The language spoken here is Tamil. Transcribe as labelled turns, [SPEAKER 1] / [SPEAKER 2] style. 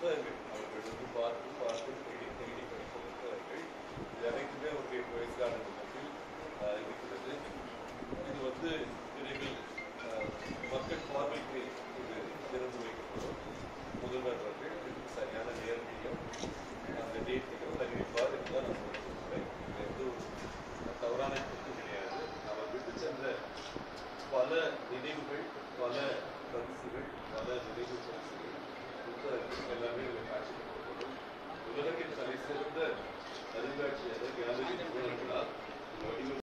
[SPEAKER 1] புத்தகங்கள் அவர்கள் வந்து பார்த்து பார்த்து தேடி தேடி படித்த புத்தகங்கள் இது அனைத்துமே அவருடைய வயசுக்கான திட்டத்தில் ஆஹ், இருக்கிறது இது வந்து விரைவில் ஆஹ், மக்கள் பார்வைக்கு இது திறந்து வைக்கப்படும் முதல்வர் அவர்கள் இதுக்கு சரியான நேரத்தையும் அந்த டேட்டையும் அறிவிப்பார் என்றுதான் நான் சொல்லியிருக்கிறேன் இது எந்த ஒரு தவறான கருத்து கிடையாது அவர் விட்டு சென்ற பல நினைவுகள் பல பரிசுகள் பல நினைவு பரிசுகள் புத்தகங்கள் எல்லாமே இதில் காட்சிப்படுத்தப்படும் உலகத்தின் தலை சிறந்த அருங்காட்சியக கேலரி நிறுவனங்களால் வடிவம்